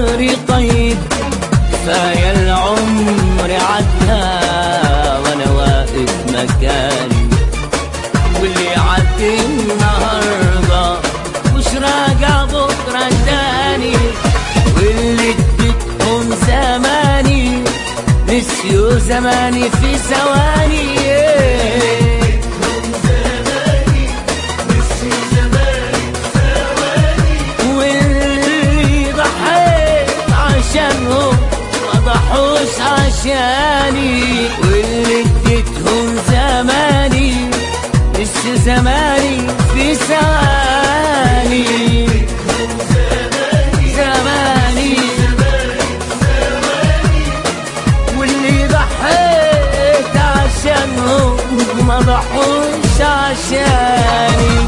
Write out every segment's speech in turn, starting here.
عمري طيب كفاية العمر عدى وانا واقف مكاني واللي عدي النهارده مش راجع بكره تاني واللي اديتهم زماني نسيوا زماني في ثواني واللي ضحيت عشانهم ما ضحوش عشاني واللي اديتهم زماني نسيوا زماني في ثواني زماني واللي ضحيت عشانهم ما ضحوش عشاني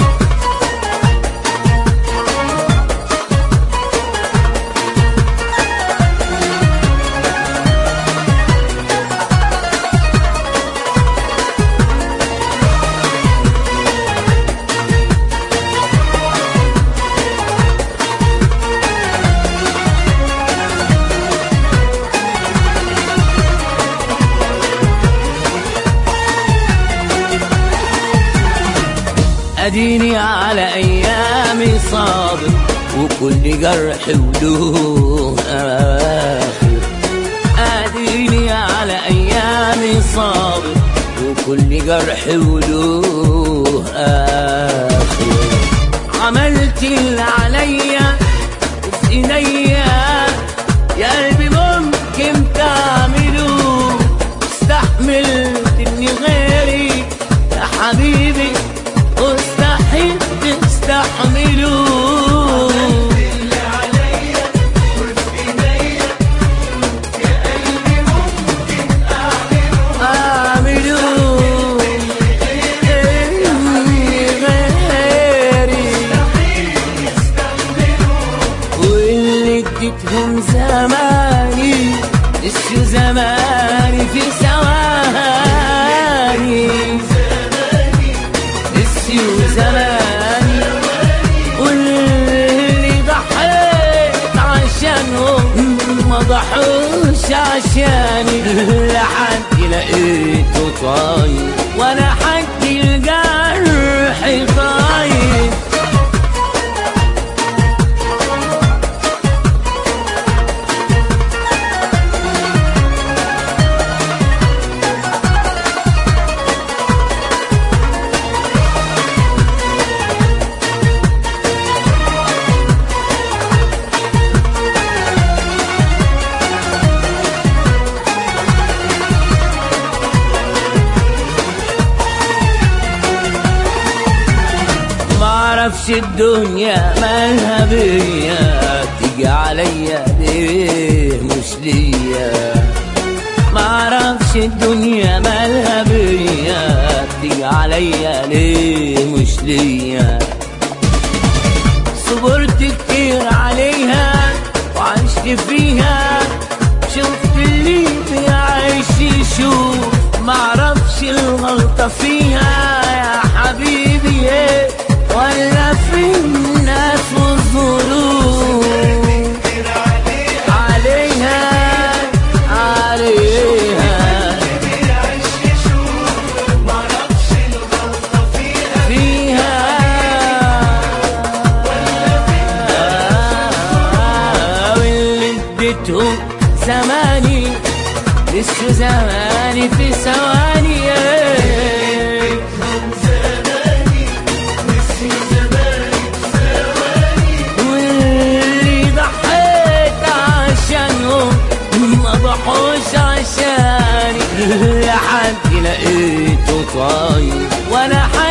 اديني على ايامي صابر وكل جرح وله اخر اديني على ايامي صابر وكل جرح وله اخر عملت اللي عليا وفي ايديا يا قلبي ممكن تعمله استحملت اني غيري يا حبيبي مستحيل تستحملوا اعملوا غيري واللي اديتهم زماني نسيوا زماني في ثواني نسيوا زماني واللي ضحيت عشانهم ما ضحوش عشاني لحد لقيته طاير وانا حد الجرح طاير معرفش الدنيا مالها بيا تيجي عليا ليه مش ليا معرفش الدنيا مالها بيا تيجي عليا ليه مش ليا صبرت كتير عليها وعشت فيها شفت اللي بيعيش يشوف معرفش الغلطة فيها يا حبيبي ايه ولا في الناس والظروف عليها عليها فيها واللي اديتهم زماني لسه زماني في ثواني واللي ضحيت عشانهم ما ضحوش عشاني لحد لقيته طاير وانا حي